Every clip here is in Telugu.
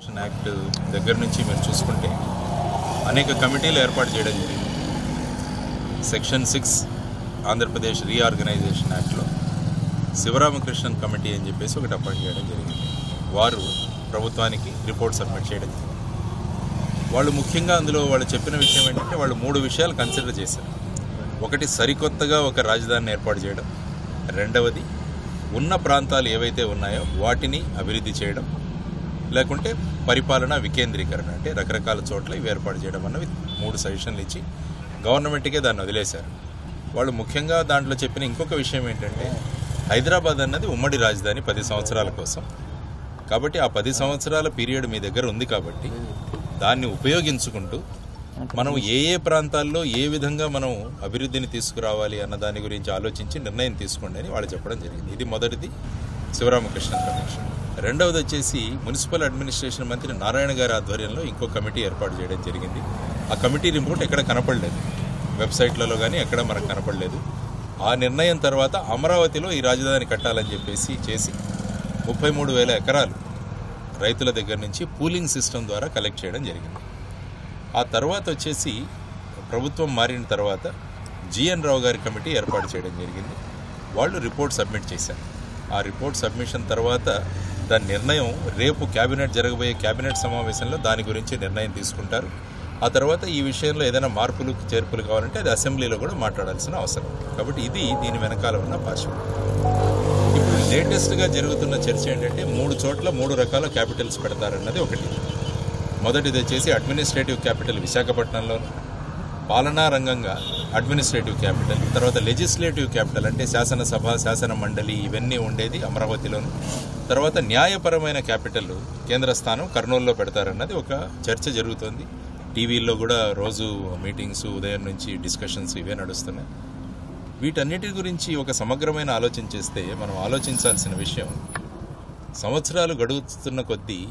ఆర్గనైజేషన్ యాక్ట్ దగ్గర నుంచి మీరు చూసుకుంటే అనేక కమిటీలు ఏర్పాటు చేయడం జరిగింది సెక్షన్ సిక్స్ ఆంధ్రప్రదేశ్ రీఆర్గనైజేషన్ యాక్ట్లో శివరామకృష్ణన్ కమిటీ అని చెప్పేసి ఒకటి అపాయింట్ చేయడం జరిగింది వారు ప్రభుత్వానికి రిపోర్ట్ సబ్మిట్ చేయడం జరిగింది వాళ్ళు ముఖ్యంగా అందులో వాళ్ళు చెప్పిన విషయం ఏంటంటే వాళ్ళు మూడు విషయాలు కన్సిడర్ చేశారు ఒకటి సరికొత్తగా ఒక రాజధానిని ఏర్పాటు చేయడం రెండవది ఉన్న ప్రాంతాలు ఏవైతే ఉన్నాయో వాటిని అభివృద్ధి చేయడం లేకుంటే పరిపాలన వికేంద్రీకరణ అంటే రకరకాల చోట్ల ఇవి ఏర్పాటు చేయడం అన్నవి మూడు సజెషన్లు ఇచ్చి గవర్నమెంట్కే దాన్ని వదిలేశారు వాళ్ళు ముఖ్యంగా దాంట్లో చెప్పిన ఇంకొక విషయం ఏంటంటే హైదరాబాద్ అన్నది ఉమ్మడి రాజధాని పది సంవత్సరాల కోసం కాబట్టి ఆ పది సంవత్సరాల పీరియడ్ మీ దగ్గర ఉంది కాబట్టి దాన్ని ఉపయోగించుకుంటూ మనం ఏ ఏ ప్రాంతాల్లో ఏ విధంగా మనం అభివృద్ధిని తీసుకురావాలి అన్న దాని గురించి ఆలోచించి నిర్ణయం తీసుకోండి అని వాళ్ళు చెప్పడం జరిగింది ఇది మొదటిది శివరామకృష్ణ కమిషన్ రెండవది వచ్చేసి మున్సిపల్ అడ్మినిస్ట్రేషన్ మంత్రి నారాయణ గారి ఆధ్వర్యంలో ఇంకో కమిటీ ఏర్పాటు చేయడం జరిగింది ఆ కమిటీ రిపోర్ట్ ఎక్కడ కనపడలేదు వెబ్సైట్లలో కానీ ఎక్కడ మనకు కనపడలేదు ఆ నిర్ణయం తర్వాత అమరావతిలో ఈ రాజధాని కట్టాలని చెప్పేసి చేసి ముప్పై మూడు వేల ఎకరాలు రైతుల దగ్గర నుంచి పూలింగ్ సిస్టమ్ ద్వారా కలెక్ట్ చేయడం జరిగింది ఆ తర్వాత వచ్చేసి ప్రభుత్వం మారిన తర్వాత జిఎన్ రావు గారి కమిటీ ఏర్పాటు చేయడం జరిగింది వాళ్ళు రిపోర్ట్ సబ్మిట్ చేశారు ఆ రిపోర్ట్ సబ్మిషన్ తర్వాత దాని నిర్ణయం రేపు క్యాబినెట్ జరగబోయే క్యాబినెట్ సమావేశంలో దాని గురించి నిర్ణయం తీసుకుంటారు ఆ తర్వాత ఈ విషయంలో ఏదైనా మార్పులు చేర్పులు కావాలంటే అది అసెంబ్లీలో కూడా మాట్లాడాల్సిన అవసరం కాబట్టి ఇది దీని వెనకాల ఉన్న పార్శ్వం ఇప్పుడు లేటెస్ట్గా జరుగుతున్న చర్చ ఏంటంటే మూడు చోట్ల మూడు రకాల క్యాపిటల్స్ పెడతారన్నది ఒకటి మొదటిది వచ్చేసి అడ్మినిస్ట్రేటివ్ క్యాపిటల్ విశాఖపట్నంలో పాలనా రంగంగా అడ్మినిస్ట్రేటివ్ క్యాపిటల్ తర్వాత లెజిస్లేటివ్ క్యాపిటల్ అంటే శాసనసభ శాసన మండలి ఇవన్నీ ఉండేది అమరావతిలోను తర్వాత న్యాయపరమైన క్యాపిటల్ కేంద్ర స్థానం కర్నూలులో పెడతారన్నది ఒక చర్చ జరుగుతోంది టీవీల్లో కూడా రోజు మీటింగ్స్ ఉదయం నుంచి డిస్కషన్స్ ఇవే నడుస్తున్నాయి వీటన్నిటి గురించి ఒక సమగ్రమైన ఆలోచన చేస్తే మనం ఆలోచించాల్సిన విషయం సంవత్సరాలు గడుస్తున్న కొద్దీ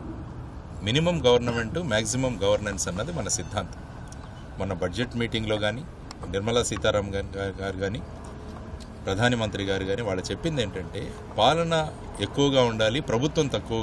మినిమం గవర్నమెంట్ మ్యాక్సిమం గవర్నెన్స్ అన్నది మన సిద్ధాంతం మన బడ్జెట్ మీటింగ్లో కానీ నిర్మలా సీతారాం గారు కానీ ప్రధానమంత్రి గారు కానీ వాళ్ళు చెప్పింది ఏంటంటే పాలన ఎక్కువగా ఉండాలి ప్రభుత్వం తక్కువ